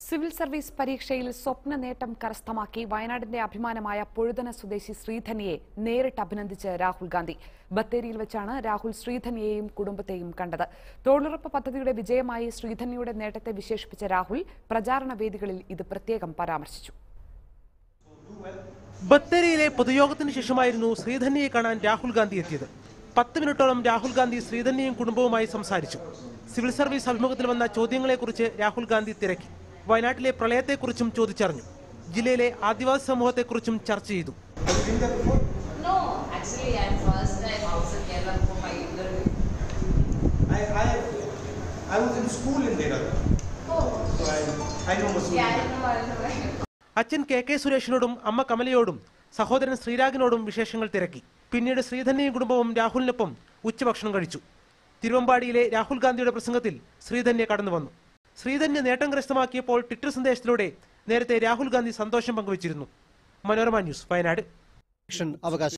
Civil service പരീക്ഷയിൽ സ്വപ്ന നേട്ടം കരസ്ഥമാക്കി വയനാടിന്റെ അഭിമാനമായ പൊഴുതന സ്വദേശി ശ്രീധന്യയെ നേരിട്ട് അഭിനന്ദിച്ച് രാഹുൽ ഗാന്ധി ബത്തേരിയിൽ വെച്ചാണ് രാഹുൽ ശ്രീധന്യയെയും കുടുംബത്തെയും കണ്ടത് തൊഴിലുറപ്പ് പദ്ധതിയുടെ വിജയമായി ശ്രീധന്യയുടെ നേട്ടത്തെ വിശേഷിപ്പിച്ച രാഹുൽ പ്രചാരണ വേദികളിൽ ഇത് പ്രത്യേകം പരാമർശിച്ചു ബത്തേരിയിലെ പൊതുയോഗത്തിന് ശേഷമായിരുന്നു ശ്രീധന്യയെ കാണാൻ രാഹുൽ ഗാന്ധി എത്തിയത് പത്ത് മിനിറ്റോളം രാഹുൽ ഗാന്ധി ശ്രീധന്യയും കുടുംബവുമായി സംസാരിച്ചു സിവിൽ സർവീസ് അഭിമുഖത്തിൽ വന്ന ചോദ്യങ്ങളെക്കുറിച്ച് രാഹുൽ ഗാന്ധി തിരക്കി വയനാട്ടിലെ പ്രളയത്തെക്കുറിച്ചും ചോദിച്ചറിഞ്ഞു ജില്ലയിലെ ആദിവാസി സമൂഹത്തെക്കുറിച്ചും ചർച്ച ചെയ്തു No, actually, I'm first time outside Kerala for my interview. I, I, I was in school in Dehradun, Oh, so I, I know Masood. yeah, I know, I know. അച്ഛൻ K K സുരേഷിനോടും അമ്മ കമലയോടും സഹോദരൻ ശ്രീരാഗിനോടും വിശേഷങ്ങൾ തിരക്കി പിന്നീട് ശ്രീധന്യയും കുടുംബവും രാഹുലിനൊപ്പം ഉച്ചഭക്ഷണം കഴിച്ചു തിരുവമ്പാടിയിലെ രാഹുൽ ഗാന്ധിയുടെ പ്രസംഗത്തിൽ ശ്രീധന്യ കടന്നു വന്നു ശ്രീധന്യ നേട്ടം കരസ്ഥമാക്കിയപ്പോൾ ട്വിറ്റർ സന്ദേശത്തിലൂടെ നേരത്തെ രാഹുൽ ഗാന്ധി സന്തോഷം പങ്കുവച്ചിരുന്നു മനോരമ ന്യൂസ് വയനാട് ഇലക്ഷൻ അവകാശം